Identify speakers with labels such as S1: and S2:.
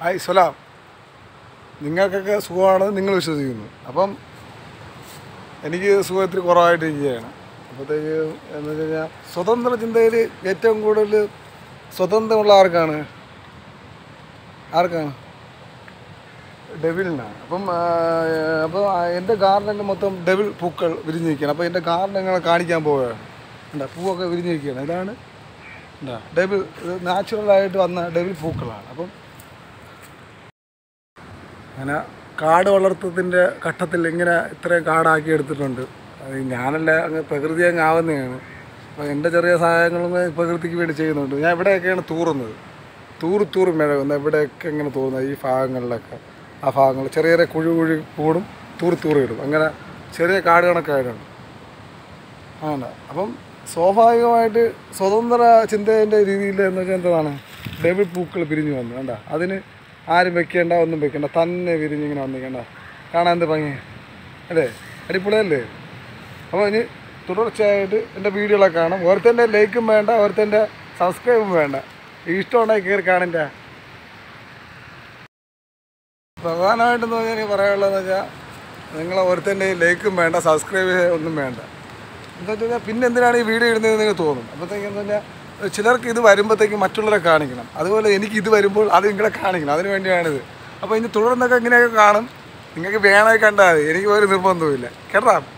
S1: hi സലാം നിങ്ങൾക്കൊക്കെ സുഖമാണെന്ന് നിങ്ങൾ വിശ്വസിക്കുന്നു അപ്പം എനിക്ക് സുഖം ഇത്തിരി കുറവായിട്ടിരിക്കുകയാണ് അപ്പോഴത്തേക്ക് എന്ന് വെച്ച് കഴിഞ്ഞാൽ സ്വതന്ത്ര ചിന്തയിൽ ഏറ്റവും കൂടുതൽ സ്വതന്ത്രമുള്ള ആർക്കാണ് ആർക്കാണ് ഡെവിലിനാണ് അപ്പം ആ, അപ്പോൾ ആ, എൻ്റെ ഗാർഡനിൽ മൊത്തം ഡെവിൽ പൂക്കൾ വിരിഞ്ഞിരിക്കുകയാണ് അപ്പോൾ എൻ്റെ ഗാർഡൻ നിങ്ങളെ കാണിക്കാൻ പോവുകയാണ് എന്താ പൂവൊക്കെ വിരിഞ്ഞിരിക്കുകയാണ് ഇതാണ് എന്താ ഡെവിൽ ഇത് നാച്ചുറലായിട്ട് വന്ന ഡെവിൽ പൂക്കളാണ് അപ്പം അങ്ങനെ കാട് വളർത്തത്തിൻ്റെ ഘട്ടത്തിൽ ഇങ്ങനെ ഇത്രയും കാടാക്കി എടുത്തിട്ടുണ്ട് അത് ഞാനല്ല അങ്ങ് പ്രകൃതി അങ്ങ് ആവുന്നതാണ് അപ്പോൾ എൻ്റെ ചെറിയ സഹായങ്ങളും പ്രകൃതിക്ക് വേണ്ടി ചെയ്യുന്നുണ്ട് ഞാൻ ഇവിടെയൊക്കെയാണ് തൂറുന്നത് തൂറ് തൂറ് മെഴുകുന്നത് ഇവിടെയൊക്കെ ഇങ്ങനെ തൂറുന്നത് ഈ ഭാഗങ്ങളിലൊക്കെ ആ ഭാഗങ്ങൾ ചെറിയ ചെറിയ കുഴി കുഴി കൂടും തൂറ് തൂറ് ഇടും അങ്ങനെ ചെറിയ കാട് കണക്കായിട്ടുണ്ട് ആണ് അപ്പം സ്വാഭാവികമായിട്ട് സ്വതന്ത്ര ചിന്തേൻ്റെ രീതിയിൽ എന്ന് വെച്ചാൽ എന്താണ് ഡെബിൾ പൂക്കൾ പിരിഞ്ഞു വന്നു കണ്ട അതിന് ആരും വെക്കേണ്ട ഒന്നും വെക്കേണ്ട തന്നെ വിരിഞ്ഞിങ്ങനെ വന്നിക്കണ്ട കാണാൻ എന്ത് ഭംഗി അല്ലേ അടിപൊളിയല്ലേ അപ്പോൾ ഇനി തുടർച്ചയായിട്ട് എൻ്റെ വീഡിയോകളൊക്കെ കാണും ഓരോരുത്തൻ്റെ ലൈക്കും വേണ്ട ഓരോരുത്തൻ്റെ സബ്സ്ക്രൈബും വേണ്ട ഇഷ്ടമുണ്ടെങ്കിൽ കയറി കാണണ്ട പ്രധാനമായിട്ടെന്ന് പറഞ്ഞാൽ എനിക്ക് പറയാനുള്ളതെന്ന് വെച്ചാൽ നിങ്ങൾ ഓരോരുത്തൻ്റെ ലൈക്കും വേണ്ട സബ്സ്ക്രൈബ് ഒന്നും വേണ്ട എന്താ വെച്ച് കഴിഞ്ഞാൽ പിന്നെ എന്തിനാണ് ഈ വീഡിയോ ഇടുന്നതെന്ന് നിങ്ങൾക്ക് തോന്നും അപ്പോഴത്തേക്ക് എന്ന് പറഞ്ഞാൽ ചിലർക്ക് ഇത് വരുമ്പോഴത്തേക്ക് മറ്റുള്ളവരെ കാണിക്കണം അതുപോലെ എനിക്ക് ഇത് വരുമ്പോൾ അത് നിങ്ങളെ കാണിക്കണം അതിന് വേണ്ടിയാണിത് അപ്പോൾ ഇനി തുടർന്നൊക്കെ ഇങ്ങനെയൊക്കെ കാണും നിങ്ങൾക്ക് വേണമെങ്കിൽ കണ്ടാൽ മതി എനിക്ക് ഒരു നിർബന്ധവുമില്ല കേട്ടോ